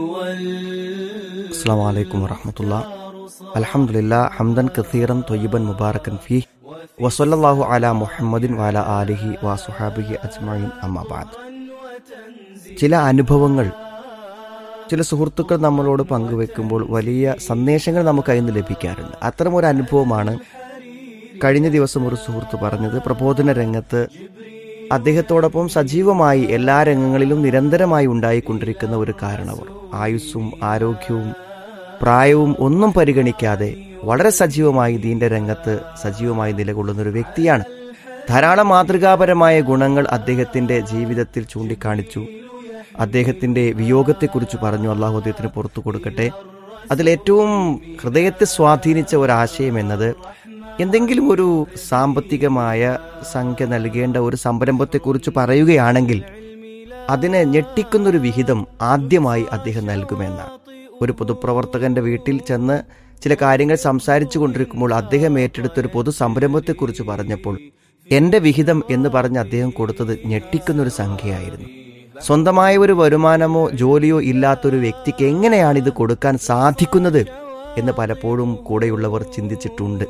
السلام عليكم ورحمة الله الحمد لله حمدا كثيرا طيبا مباركا فيه وصلى الله على محمد وعلى آله وصحابه أجمعين أما بعد ചില അനുഭവങ്ങൾ ചില സുഹൃത്തുക്കൾ നമ്മളോട് പങ്കുവെക്കുമ്പോൾ വലിയ സന്ദേശങ്ങൾ നമുക്ക് അതിൽ നിന്ന് ലഭിക്കാറുണ്ട് അത്തരം ഒരു അനുഭവമാണ് കഴിഞ്ഞ ദിവസം ഒരു സുഹൃത്ത് പറഞ്ഞത് പ്രബോധന രംഗത്ത് അദ്ദേഹത്തോടൊപ്പം സജീവമായി എല്ലാ രംഗങ്ങളിലും നിരന്തരമായി ഉണ്ടായിക്കൊണ്ടിരിക്കുന്ന ഒരു കാരണവർ ആയുസ്സും ആരോഗ്യവും പ്രായവും ഒന്നും പരിഗണിക്കാതെ വളരെ സജീവമായി ദീന്റെ രംഗത്ത് സജീവമായി നിലകൊള്ളുന്ന ഒരു വ്യക്തിയാണ് ധാരാളം മാതൃകാപരമായ ഗുണങ്ങൾ അദ്ദേഹത്തിന്റെ ജീവിതത്തിൽ ചൂണ്ടിക്കാണിച്ചു അദ്ദേഹത്തിന്റെ വിയോഗത്തെക്കുറിച്ച് പറഞ്ഞു അള്ളാഹു അദ്ദേഹത്തിന് പുറത്തു കൊടുക്കട്ടെ അതിലേറ്റവും ഹൃദയത്തെ സ്വാധീനിച്ച ഒരാശയം എന്നത് എന്തെങ്കിലും ഒരു സാമ്പത്തികമായ സംഖ്യ നൽകേണ്ട ഒരു സംരംഭത്തെക്കുറിച്ച് പറയുകയാണെങ്കിൽ അതിനെ ഞെട്ടിക്കുന്നൊരു വിഹിതം ആദ്യമായി അദ്ദേഹം നൽകുമെന്നാണ് ഒരു പൊതുപ്രവർത്തകന്റെ വീട്ടിൽ ചെന്ന് ചില കാര്യങ്ങൾ സംസാരിച്ചു കൊണ്ടിരിക്കുമ്പോൾ അദ്ദേഹം ഏറ്റെടുത്ത ഒരു പൊതു സംരംഭത്തെക്കുറിച്ച് പറഞ്ഞപ്പോൾ എന്റെ വിഹിതം എന്ന് പറഞ്ഞ് അദ്ദേഹം കൊടുത്തത് ഞെട്ടിക്കുന്നൊരു സംഖ്യയായിരുന്നു സ്വന്തമായ ഒരു വരുമാനമോ ജോലിയോ ഇല്ലാത്തൊരു വ്യക്തിക്ക് എങ്ങനെയാണ് ഇത് കൊടുക്കാൻ സാധിക്കുന്നത് എന്ന് പലപ്പോഴും കൂടെയുള്ളവർ ചിന്തിച്ചിട്ടുണ്ട്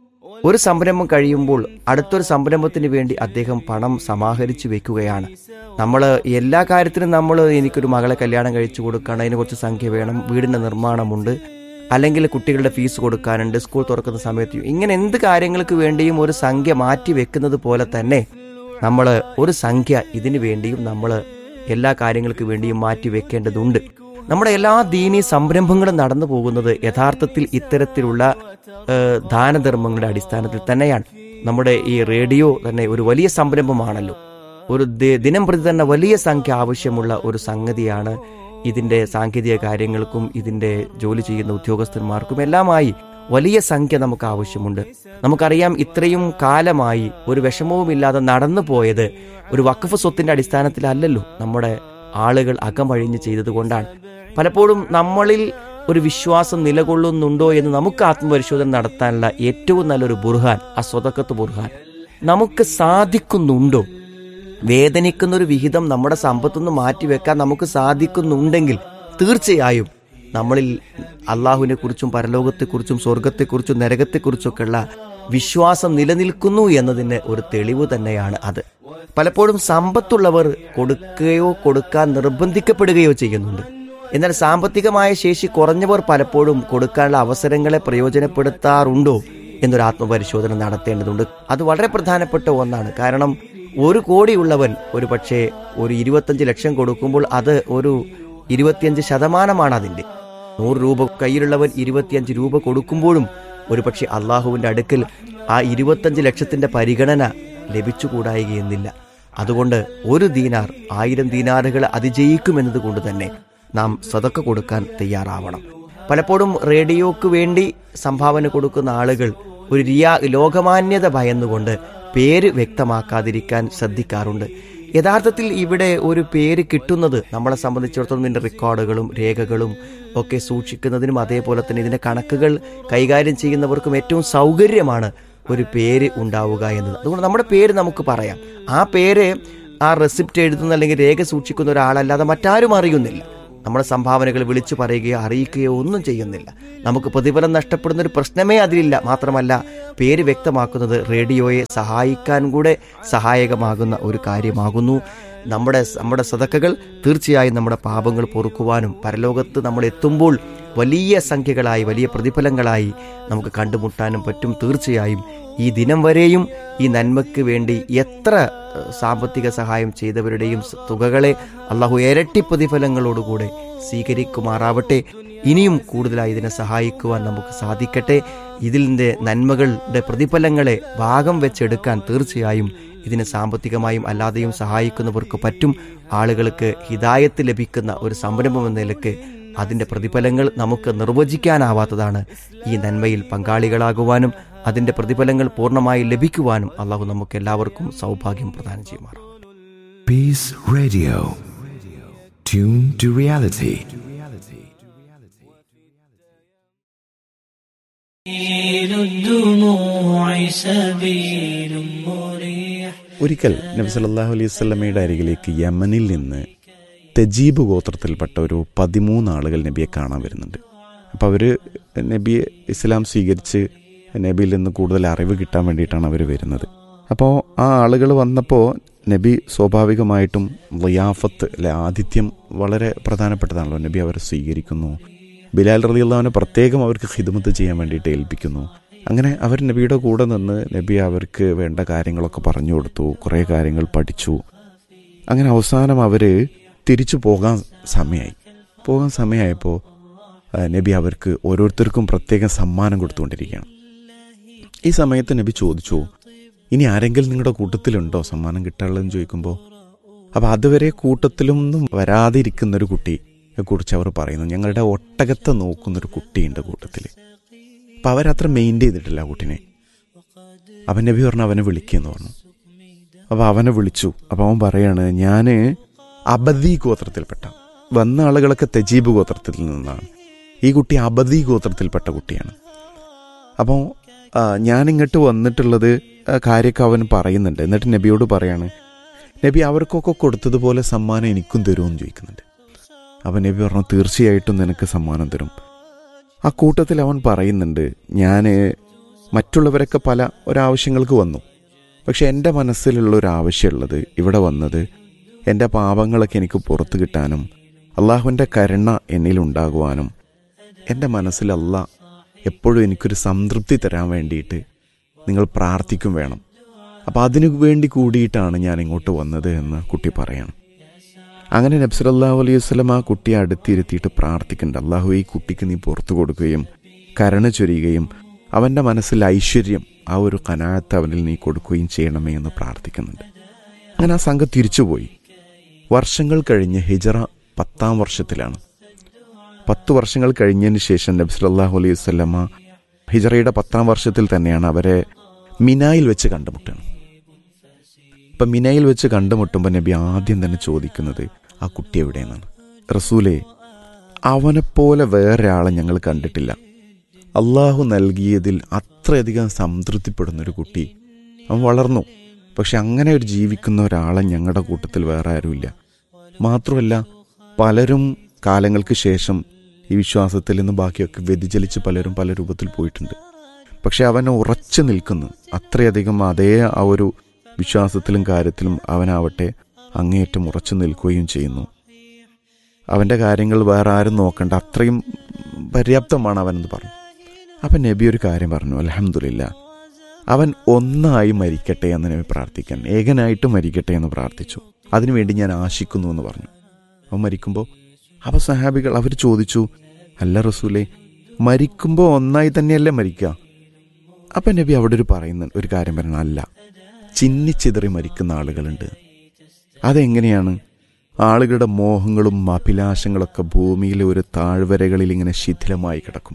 ഒരു സംരംഭം കഴിയുമ്പോൾ അടുത്തൊരു സംരംഭത്തിന് വേണ്ടി അദ്ദേഹം പണം സമാഹരിച്ചു വെക്കുകയാണ് നമ്മൾ എല്ലാ കാര്യത്തിനും നമ്മൾ എനിക്കൊരു മകളെ കല്യാണം കഴിച്ചു കൊടുക്കണം അതിന് കുറച്ച് സംഖ്യ വേണം വീടിന്റെ നിർമ്മാണമുണ്ട് അല്ലെങ്കിൽ കുട്ടികളുടെ ഫീസ് കൊടുക്കാനുണ്ട് സ്കൂൾ തുറക്കുന്ന സമയത്ത് ഇങ്ങനെ എന്ത് കാര്യങ്ങൾക്ക് വേണ്ടിയും ഒരു സംഖ്യ മാറ്റി വെക്കുന്നത് പോലെ തന്നെ നമ്മൾ ഒരു സംഖ്യ ഇതിനു വേണ്ടിയും നമ്മൾ എല്ലാ കാര്യങ്ങൾക്ക് വേണ്ടിയും മാറ്റി വെക്കേണ്ടതുണ്ട് നമ്മുടെ എല്ലാ ദീനീ സംരംഭങ്ങളും നടന്നു പോകുന്നത് യഥാർത്ഥത്തിൽ ഇത്തരത്തിലുള്ള ഏഹ്, ദാനധർമ്മങ്ങളുടെ അടിസ്ഥാനത്തിൽ തന്നെയാണ് നമ്മുടെ ഈ റേഡിയോ തന്നെ ഒരു വലിയ സംരംഭമാണല്ലോ ഒരു ദി- ദിനം പ്രതി തന്നെ വലിയ സംഖ്യ ആവശ്യമുള്ള ഒരു സംഗതിയാണ് ഇതിന്റെ സാങ്കേതിക കാര്യങ്ങൾക്കും ഇതിന്റെ ജോലി ചെയ്യുന്ന ഉദ്യോഗസ്ഥന്മാർക്കും എല്ലാമായി വലിയ സംഖ്യ നമുക്ക് ആവശ്യമുണ്ട് നമുക്കറിയാം ഇത്രയും കാലമായി ഒരു വിഷമവുമില്ലാതെ നടന്നു പോയത് ഒരു വഖഫ് സ്വത്തിന്റെ അടിസ്ഥാനത്തിലല്ലല്ലോ നമ്മുടെ ആളുകൾ അകമഴിഞ്ഞ് ചെയ്തതുകൊണ്ടാണ് പലപ്പോഴും നമ്മളിൽ ഒരു വിശ്വാസം നിലകൊള്ളുന്നുണ്ടോ എന്ന് നമുക്ക് ആത്മപരിശോധന നടത്താനുള്ള ഏറ്റവും നല്ലൊരു ബുർഹാൻ ആ സ്വതക്കത്ത് ബുർഹാൻ നമുക്ക് സാധിക്കുന്നുണ്ടോ വേദനിക്കുന്ന ഒരു വിഹിതം നമ്മുടെ സമ്പത്തുനിന്ന് മാറ്റിവെക്കാൻ നമുക്ക് സാധിക്കുന്നുണ്ടെങ്കിൽ തീർച്ചയായും നമ്മളിൽ അള്ളാഹുവിനെ കുറിച്ചും പരലോകത്തെക്കുറിച്ചും സ്വർഗത്തെക്കുറിച്ചും നരകത്തെക്കുറിച്ചൊക്കെയുള്ള വിശ്വാസം നിലനിൽക്കുന്നു എന്നതിന് ഒരു തെളിവ് തന്നെയാണ് അത് പലപ്പോഴും സമ്പത്തുള്ളവർ കൊടുക്കുകയോ കൊടുക്കാൻ നിർബന്ധിക്കപ്പെടുകയോ ചെയ്യുന്നുണ്ട് എന്നാൽ സാമ്പത്തികമായ ശേഷി കുറഞ്ഞവർ പലപ്പോഴും കൊടുക്കാനുള്ള അവസരങ്ങളെ പ്രയോജനപ്പെടുത്താറുണ്ടോ എന്നൊരു ആത്മപരിശോധന നടത്തേണ്ടതുണ്ട് അത് വളരെ പ്രധാനപ്പെട്ട ഒന്നാണ് കാരണം ഒരു കോടിയുള്ളവൻ ഒരു പക്ഷേ ഒരു ഇരുപത്തഞ്ച് ലക്ഷം കൊടുക്കുമ്പോൾ അത് ഒരു ഇരുപത്തിയഞ്ച് ശതമാനമാണ് അതിന്റെ നൂറ് രൂപ കയ്യിലുള്ളവൻ ഇരുപത്തിയഞ്ച് രൂപ കൊടുക്കുമ്പോഴും ഒരു പക്ഷെ അള്ളാഹുവിന്റെ അടുക്കൽ ആ ഇരുപത്തഞ്ച് ലക്ഷത്തിന്റെ പരിഗണന ലഭിച്ചുകൂടായികയെന്നില്ല അതുകൊണ്ട് ഒരു ദീനാർ ആയിരം ദീനാറുകൾ അതിജയിക്കുമെന്നത് കൊണ്ട് തന്നെ നാം സതക്ക കൊടുക്കാൻ തയ്യാറാവണം പലപ്പോഴും റേഡിയോക്ക് വേണ്ടി സംഭാവന കൊടുക്കുന്ന ആളുകൾ ഒരു റിയാ ലോകമാന്യത ഭയന്നുകൊണ്ട് പേര് വ്യക്തമാക്കാതിരിക്കാൻ ശ്രദ്ധിക്കാറുണ്ട് യഥാർത്ഥത്തിൽ ഇവിടെ ഒരു പേര് കിട്ടുന്നത് നമ്മളെ സംബന്ധിച്ചിടത്തോളം ഇതിന്റെ റെക്കോർഡുകളും രേഖകളും ഒക്കെ സൂക്ഷിക്കുന്നതിനും അതേപോലെ തന്നെ ഇതിന്റെ കണക്കുകൾ കൈകാര്യം ചെയ്യുന്നവർക്കും ഏറ്റവും സൗകര്യമാണ് ഒരു പേര് ഉണ്ടാവുക എന്നത് അതുകൊണ്ട് നമ്മുടെ പേര് നമുക്ക് പറയാം ആ പേര് ആ റെസിപ്റ്റ് എഴുതുന്ന അല്ലെങ്കിൽ രേഖ സൂക്ഷിക്കുന്ന ഒരാളല്ലാതെ മറ്റാരും അറിയുന്നില്ല നമ്മുടെ സംഭാവനകൾ വിളിച്ചു പറയുകയോ അറിയിക്കുകയോ ഒന്നും ചെയ്യുന്നില്ല നമുക്ക് പ്രതിഫലം നഷ്ടപ്പെടുന്ന ഒരു പ്രശ്നമേ അതിലില്ല മാത്രമല്ല പേര് വ്യക്തമാക്കുന്നത് റേഡിയോയെ സഹായിക്കാൻ കൂടെ സഹായകമാകുന്ന ഒരു കാര്യമാകുന്നു നമ്മുടെ നമ്മുടെ സതക്കകൾ തീർച്ചയായും നമ്മുടെ പാപങ്ങൾ പൊറുക്കുവാനും പരലോകത്ത് നമ്മൾ എത്തുമ്പോൾ വലിയ സംഖ്യകളായി വലിയ പ്രതിഫലങ്ങളായി നമുക്ക് കണ്ടുമുട്ടാനും പറ്റും തീർച്ചയായും ഈ ദിനം വരെയും ഈ നന്മയ്ക്ക് വേണ്ടി എത്ര ഏഹ്, സാമ്പത്തിക സഹായം ചെയ്തവരുടെയും സ- തുകകളെ അള്ളാഹു ഇരട്ടി പ്രതിഫലങ്ങളോടുകൂടെ സ്വീകരിക്കുമാറാവട്ടെ ഇനിയും കൂടുതലായി ഇതിനെ സഹായിക്കുവാൻ നമുക്ക് സാധിക്കട്ടെ ഇതിൻ്റെ നന്മകളുടെ പ്രതിഫലങ്ങളെ ഭാഗം വെച്ചെടുക്കാൻ തീർച്ചയായും ഇതിനെ സാമ്പത്തികമായും അല്ലാതെയും സഹായിക്കുന്നവർക്ക് പറ്റും ആളുകൾക്ക് ഹിതായത്ത് ലഭിക്കുന്ന ഒരു സംരംഭം എന്ന നിലക്ക് അതിന്റെ പ്രതിഫലങ്ങൾ നമുക്ക് നിർവചിക്കാനാവാത്തതാണ് ഈ നന്മയിൽ പങ്കാളികളാകുവാനും അതിന്റെ പ്രതിഫലങ്ങൾ പൂർണ്ണമായി ലഭിക്കുവാനും അള്ളാഹു നമുക്ക് എല്ലാവർക്കും സൗഭാഗ്യം പ്രദാനം ചെയ്യുമാറാം Peace Radio. Tune to reality. سبيل الدموع سبيل مريح ഒരിക്കൽ നബി സല്ലല്ലാഹു അലൈഹി വസല്ലമയുടെ അരികിലേക്ക് യമനിൽ നിന്ന് തെജീബ് ഗോത്രത്തിൽപ്പെട്ട ഒരു പതിമൂന്ന് ആളുകൾ നബിയെ കാണാൻ വരുന്നുണ്ട് അപ്പോൾ അവർ നബിയെ ഇസ്ലാം സ്വീകരിച്ച് നബിയിൽ നിന്ന് കൂടുതൽ അറിവ് കിട്ടാൻ വേണ്ടിയിട്ടാണ് അവർ വരുന്നത് അപ്പോൾ ആ ആളുകൾ വന്നപ്പോൾ നബി സ്വാഭാവികമായിട്ടും ലിയാഫത്ത് അല്ലെ ആതിഥ്യം വളരെ പ്രധാനപ്പെട്ടതാണല്ലോ നബി അവരെ സ്വീകരിക്കുന്നു ബിലാൽ റലിയുള്ളവനെ പ്രത്യേകം അവർക്ക് ഹിദ്മത്ത് ചെയ്യാൻ വേണ്ടിയിട്ട് ഏൽപ്പിക്കുന്നു അങ്ങനെ അവർ നബിയുടെ കൂടെ നിന്ന് നബി അവർക്ക് വേണ്ട കാര്യങ്ങളൊക്കെ പറഞ്ഞു കൊടുത്തു കുറേ കാര്യങ്ങൾ പഠിച്ചു അങ്ങനെ അവസാനം അവർ തിരിച്ചു പോകാൻ സമയമായി പോകാൻ സമയമായപ്പോൾ ആ, നബി അവർക്ക് ഓരോരുത്തർക്കും പ്രത്യേകം സമ്മാനം കൊടുത്തുകൊണ്ടിരിക്കുകയാണ് ഈ സമയത്ത് നബി ചോദിച്ചു ഇനി ആരെങ്കിലും നിങ്ങളുടെ കൂട്ടത്തിലുണ്ടോ സമ്മാനം കിട്ടാനുള്ളതെന്ന് ചോദിക്കുമ്പോൾ അപ്പോൾ അതുവരെ കൂട്ടത്തിലൊന്നും വരാതിരിക്കുന്ന ഒരു കുട്ടിയെ കുറിച്ച് അവർ പറയുന്നു ഞങ്ങളുടെ ഒട്ടകത്തെ നോക്കുന്നൊരു കുട്ടിയുണ്ട് കൂട്ടത്തിൽ അപ്പം അവരത്ര മെയിൻറ്റെയിൻ ചെയ്തിട്ടില്ല ആ കുട്ടിനെ അവൻ നബി പറഞ്ഞു അവനെ വിളിക്കുമെന്ന് പറഞ്ഞു അപ്പോൾ അവനെ വിളിച്ചു അപ്പോൾ അവൻ പറയാണ് ഞാൻ അബദി ഗോത്രത്തിൽപ്പെട്ട വന്ന ആളുകളൊക്കെ തെജീബ് ഗോത്രത്തിൽ നിന്നാണ് ഈ കുട്ടി അബദി ഗോത്രത്തിൽപ്പെട്ട കുട്ടിയാണ് അപ്പോൾ ഞാൻ ഇങ്ങോട്ട് വന്നിട്ടുള്ളത് ആ, കാര്യമൊക്കെ അവൻ പറയുന്നുണ്ട് എന്നിട്ട് നബിയോട് പറയാണ് നബി അവർക്കൊക്കെ കൊടുത്തതുപോലെ സമ്മാനം എനിക്കും തരുമെന്ന് ചോദിക്കുന്നുണ്ട് അപ്പം നബി പറഞ്ഞു തീർച്ചയായിട്ടും നിനക്ക് സമ്മാനം തരും ആ കൂട്ടത്തിൽ അവൻ പറയുന്നുണ്ട് ഞാൻ മറ്റുള്ളവരൊക്കെ പല ഒരാവശ്യങ്ങൾക്ക് വന്നു പക്ഷെ എൻ്റെ മനസ്സിലുള്ള ഒരു ആവശ്യമുള്ളത് ഇവിടെ വന്നത് എൻ്റെ പാപങ്ങളൊക്കെ എനിക്ക് പുറത്തു കിട്ടാനും അള്ളാഹുവിൻ്റെ കരുണ എന്നിലുണ്ടാകുവാനും എൻ്റെ മനസ്സിൽ അല്ല എപ്പോഴും എനിക്കൊരു സംതൃപ്തി തരാൻ വേണ്ടിയിട്ട് നിങ്ങൾ പ്രാർത്ഥിക്കും വേണം അപ്പോൾ അതിനു വേണ്ടി കൂടിയിട്ടാണ് ഞാൻ ഇങ്ങോട്ട് വന്നത് എന്ന് കുട്ടി പറയണം അങ്ങനെ നബ്സലല്ലാഹു അലൈഹി വസ്ലം ആ കുട്ടിയെ അടുത്തിരുത്തിയിട്ട് പ്രാർത്ഥിക്കുന്നുണ്ട് അള്ളാഹു ഈ കുട്ടിക്ക് നീ പുറത്തു കൊടുക്കുകയും കരുണ ചൊരിയുകയും അവൻ്റെ മനസ്സിൽ ഐശ്വര്യം ആ ഒരു കനാത്ത് അവനിൽ നീ കൊടുക്കുകയും ചെയ്യണമേ എന്ന് പ്രാർത്ഥിക്കുന്നുണ്ട് അങ്ങനെ ആ സംഘം തിരിച്ചുപോയി വർഷങ്ങൾ കഴിഞ്ഞ് ഹിജറ പത്താം വർഷത്തിലാണ് പത്ത് വർഷങ്ങൾ കഴിഞ്ഞതിന് ശേഷം നബി സല്ലല്ലാഹു അലൈഹി വസല്ലമ ഹിജറയുടെ പത്താം വർഷത്തിൽ തന്നെയാണ് അവരെ മിനായിൽ വെച്ച് കണ്ടുമുട്ടുന്നത് ഇപ്പം മിനയിൽ വെച്ച് കണ്ടുമുട്ടുമ്പോൾ നബി ആദ്യം തന്നെ ചോദിക്കുന്നത് ആ കുട്ടി എവിടെയെന്നാണ് റസൂലെ അവനെപ്പോലെ വേറൊരാളെ ഞങ്ങൾ കണ്ടിട്ടില്ല അള്ളാഹു നൽകിയതിൽ അത്രയധികം സംതൃപ്തിപ്പെടുന്ന ഒരു കുട്ടി അവൻ വളർന്നു പക്ഷെ അങ്ങനെ ഒരു ജീവിക്കുന്ന ഒരാളെ ഞങ്ങളുടെ കൂട്ടത്തിൽ വേറെ ആരുമില്ല മാത്രമല്ല പലരും കാലങ്ങൾക്ക് ശേഷം ഈ വിശ്വാസത്തിൽ നിന്ന് ബാക്കിയൊക്കെ വ്യതിചലിച്ച് പലരും പല രൂപത്തിൽ പോയിട്ടുണ്ട് പക്ഷെ അവൻ ഉറച്ചു നിൽക്കുന്നു അത്രയധികം അതേ ആ ഒരു വിശ്വാസത്തിലും കാര്യത്തിലും അവനാവട്ടെ അങ്ങേയറ്റം ഉറച്ചു നിൽക്കുകയും ചെയ്യുന്നു അവൻ്റെ കാര്യങ്ങൾ വേറെ ആരും നോക്കണ്ട അത്രയും പര്യാപ്തമാണ് അവനെന്ന് പറഞ്ഞു അപ്പം നബി ഒരു കാര്യം പറഞ്ഞു അലഹമില്ല അവൻ ഒന്നായി മരിക്കട്ടെ എന്ന് നബി പ്രാർത്ഥിക്കാൻ ഏകനായിട്ട് മരിക്കട്ടെ എന്ന് പ്രാർത്ഥിച്ചു അതിനുവേണ്ടി ഞാൻ ആശിക്കുന്നു എന്ന് പറഞ്ഞു അവൻ മരിക്കുമ്പോൾ അപ്പോൾ സഹാബികൾ അവർ ചോദിച്ചു അല്ല റസൂലേ മരിക്കുമ്പോൾ ഒന്നായി തന്നെയല്ലേ മരിക്കുക അപ്പം നബി അവിടെ ഒരു പറയുന്ന ഒരു കാര്യം പറയണം അല്ല ചിന്നിച്ചിതറി മരിക്കുന്ന ആളുകളുണ്ട് അതെങ്ങനെയാണ് ആളുകളുടെ മോഹങ്ങളും അഭിലാഷങ്ങളൊക്കെ ഭൂമിയിലെ ഒരു താഴ്വരകളിൽ ഇങ്ങനെ ശിഥിലമായി കിടക്കും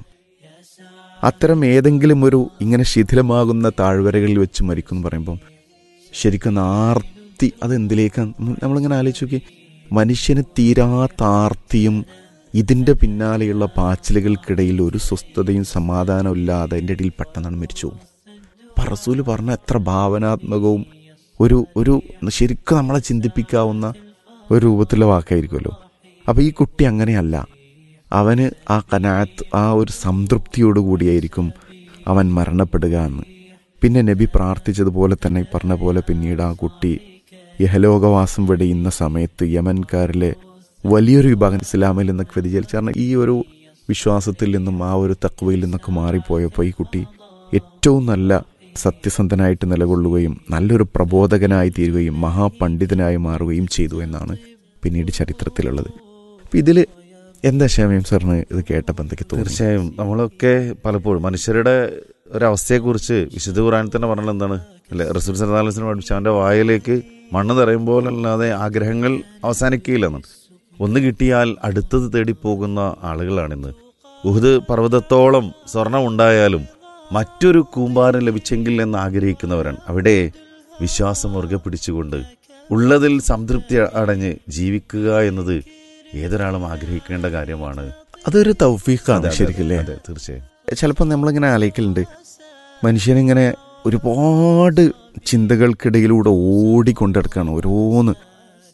അത്തരം ഏതെങ്കിലും ഒരു ഇങ്ങനെ ശിഥിലമാകുന്ന താഴ്വരകളിൽ വെച്ച് മരിക്കും എന്ന് പറയുമ്പം ശരിക്കും ആർത്തി അതെന്തിലേക്കാണ് നമ്മളിങ്ങനെ ആലോചിച്ച് നോക്കി മനുഷ്യന് തീരാത്ത ആർത്തിയും ഇതിൻ്റെ പിന്നാലെയുള്ള പാച്ചിലുകൾക്കിടയിൽ ഒരു സ്വസ്ഥതയും സമാധാനവും ഇല്ലാതെ അതിൻ്റെ ഇടയിൽ പെട്ടെന്നാണ് മരിച്ചു പോകും പറസൂല് പറഞ്ഞ എത്ര ഭാവനാത്മകവും ഒരു ഒരു ശരിക്കും നമ്മളെ ചിന്തിപ്പിക്കാവുന്ന ഒരു രൂപത്തിലുള്ള വാക്കായിരിക്കുമല്ലോ അപ്പോൾ ഈ കുട്ടി അങ്ങനെയല്ല അവന് ആ കനാത്ത് ആ ഒരു സംതൃപ്തിയോടുകൂടിയായിരിക്കും അവൻ മരണപ്പെടുക എന്ന് പിന്നെ നബി പ്രാർത്ഥിച്ചതുപോലെ തന്നെ ഈ പറഞ്ഞ പോലെ പിന്നീട് ആ കുട്ടി യഹലോകവാസം വെടിയുന്ന സമയത്ത് യമൻകാരിലെ വലിയൊരു വിഭാഗം ഇസ്ലാമിൽ നിന്നൊക്കെ വ്യതിചലിച്ചു കാരണം ഈ ഒരു വിശ്വാസത്തിൽ നിന്നും ആ ഒരു തക്വയിൽ നിന്നൊക്കെ മാറിപ്പോയപ്പോൾ ഈ കുട്ടി ഏറ്റവും നല്ല സത്യസന്ധനായിട്ട് നിലകൊള്ളുകയും നല്ലൊരു പ്രബോധകനായി തീരുകയും മഹാപണ്ഡിതനായി മാറുകയും ചെയ്തു എന്നാണ് പിന്നീട് ചരിത്രത്തിലുള്ളത് അപ്പം ഇതിൽ എന്താ ക്ഷമയം സാറിന് ഇത് കേട്ടപ്പോൾ എന്തൊക്കെ തോന്നി തീർച്ചയായും നമ്മളൊക്കെ പലപ്പോഴും മനുഷ്യരുടെ ഒരവസ്ഥയെക്കുറിച്ച് വിശുദ്ധ ഖുറാനിൽ തന്നെ പറഞ്ഞത് എന്താണ് അല്ലെ റസൂൽ സലാസിനെ പഠിച്ച അവൻ്റെ വായിലേക്ക് മണ്ണ് നിറയുമ്പോൾ അല്ലാതെ ആഗ്രഹങ്ങൾ അവസാനിക്കുകയില്ലെന്നാണ് ഒന്ന് കിട്ടിയാൽ അടുത്തത് തേടി പോകുന്ന ആളുകളാണിന്ന് ഉഹുദ് പർവ്വതത്തോളം സ്വർണം ഉണ്ടായാലും മറ്റൊരു കൂമ്പാരം ലഭിച്ചെങ്കിൽ എന്ന് ആഗ്രഹിക്കുന്നവരാണ് അവിടെ വിശ്വാസം മുറുകെ പിടിച്ചുകൊണ്ട് ഉള്ളതിൽ സംതൃപ്തി അടഞ്ഞ് ജീവിക്കുക എന്നത് ഏതൊരാളും ആഗ്രഹിക്കേണ്ട കാര്യമാണ് അതൊരു തൗഫീഖാണ് അതെ, അതെ, ശരിക്കില്ലേ അതെ, തീർച്ചയായും ചിലപ്പോൾ നമ്മളിങ്ങനെ ആലോചിക്കലുണ്ട് മനുഷ്യനിങ്ങനെ ഒരുപാട് ചിന്തകൾക്കിടയിലൂടെ ഓടിക്കൊണ്ടെടുക്കുകയാണ് ഓരോന്ന്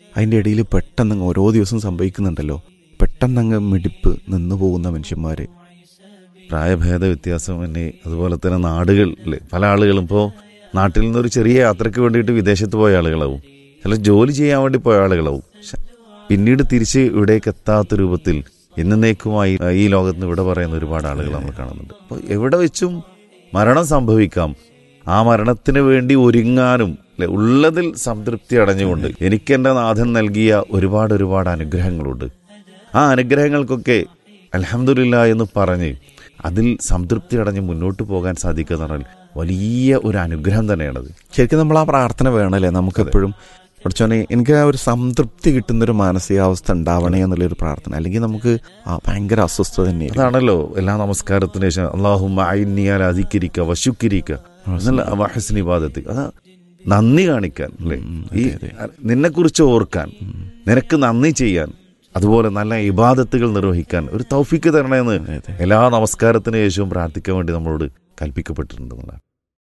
അതിൻ്റെ ഇടയിൽ പെട്ടെന്ന് ഓരോ ദിവസം സംഭവിക്കുന്നുണ്ടല്ലോ പെട്ടെന്നങ്ങ് മിടിപ്പ് നിന്നു പോകുന്ന മനുഷ്യന്മാർ പ്രായഭേദ വ്യത്യാസം തന്നെ അതുപോലെ തന്നെ നാടുകളിൽ പല ആളുകളും ഇപ്പോൾ നാട്ടിൽ നിന്ന് ഒരു ചെറിയ യാത്രയ്ക്ക് വേണ്ടിയിട്ട് വിദേശത്ത് പോയ ആളുകളാവും ചില ജോലി ചെയ്യാൻ വേണ്ടി പോയ ആളുകളാവും ശ- പിന്നീട് തിരിച്ച് ഇവിടേക്ക് എത്താത്ത രൂപത്തിൽ എന്നേക്കുമായി ഈ ലോകത്ത് നിന്ന് ഇവിടെ പറയുന്ന ഒരുപാട് ആളുകൾ നമ്മൾ കാണുന്നുണ്ട് അപ്പോൾ എവിടെ വെച്ചും മരണം സംഭവിക്കാം ആ മരണത്തിന് വേണ്ടി ഒരുങ്ങാനും അല്ലെ, ഉള്ളതിൽ സംതൃപ്തി അടഞ്ഞുകൊണ്ട് എനിക്ക് എൻ്റെ നാഥൻ നൽകിയ ഒരുപാട് ഒരുപാട് അനുഗ്രഹങ്ങളുണ്ട് ആ അനുഗ്രഹങ്ങൾക്കൊക്കെ അലഹമില്ല എന്ന് പറഞ്ഞ് അതിൽ സംതൃപ്തി അടഞ്ഞ് മുന്നോട്ട് പോകാൻ സാധിക്കുക എന്ന് പറഞ്ഞാൽ വലിയ ഒരു അനുഗ്രഹം തന്നെയാണത് ശരിക്കും നമ്മൾ ആ പ്രാർത്ഥന വേണമല്ലേ നമുക്കെപ്പോഴും പഠിച്ചോനെ എനിക്ക് ആ ഒരു സംതൃപ്തി കിട്ടുന്നൊരു മാനസികാവസ്ഥ ഉണ്ടാവണേ എന്നുള്ളൊരു പ്രാർത്ഥന അല്ലെങ്കിൽ നമുക്ക് ആ ഭയങ്കര അസ്വസ്ഥത തന്നെയാണ് അതാണല്ലോ എല്ലാ നമസ്കാരത്തിന് ശേഷം അള്ളാഹുമ്മ അയിന്നിയാൽ അധികരിക്കുക വശുക്കിരിക്കുക എന്നല്ല വഹസ്നി ബാധത്ത് അതാ നന്ദി കാണിക്കാൻ അല്ലേ ഉം, ഈ അതെ, നിന്നെ കുറിച്ച് ഓർക്കാൻ നിനക്ക് നന്ദി ചെയ്യാൻ അതുപോലെ നല്ല ഇബാദത്തുകൾ നിർവഹിക്കാൻ ഒരു തൗഫിക്ക് തരണമെന്ന് അതെ, അതെ. എല്ലാ നമസ്കാരത്തിന് ശേഷവും പ്രാർത്ഥിക്കാൻ വേണ്ടി നമ്മളോട് കൽപ്പിക്കപ്പെട്ടിട്ടുണ്ട് എന്നുള്ളതാണ്.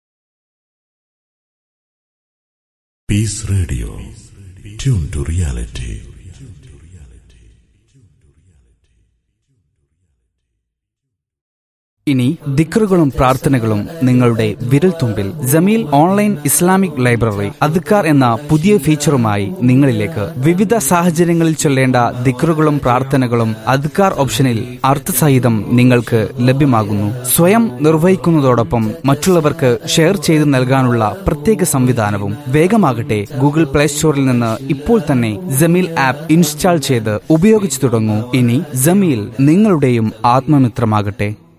Peace Radio. Tune to reality. ഇനി ദിക്റുകളും പ്രാർത്ഥനകളും നിങ്ങളുടെ വിരൽത്തുമ്പിൽ ജമീൽ ഓൺലൈൻ ഇസ്ലാമിക് ലൈബ്രറി അദ്ക്കാർ എന്ന പുതിയ ഫീച്ചറുമായി നിങ്ങളിലേക്ക് വിവിധ സാഹചര്യങ്ങളിൽ ചൊല്ലേണ്ട ദിക്റുകളും പ്രാർത്ഥനകളും അദ്ക്കാർ ഓപ്ഷനിൽ അർത്ഥസഹിതം നിങ്ങൾക്ക് ലഭ്യമാകുന്നു സ്വയം നിർവഹിക്കുന്നതോടൊപ്പം മറ്റുള്ളവർക്ക് ഷെയർ ചെയ്ത് നൽകാനുള്ള പ്രത്യേക സംവിധാനവും വേഗമാകട്ടെ ഗൂഗിൾ പ്ലേ സ്റ്റോറിൽ നിന്ന് ഇപ്പോൾ തന്നെ ജമീൽ ആപ്പ് ഇൻസ്റ്റാൾ ചെയ്ത് ഉപയോഗിച്ചു തുടങ്ങൂ ഇനി ജമീൽ നിങ്ങളുടെയും ആത്മമിത്രമാകട്ടെ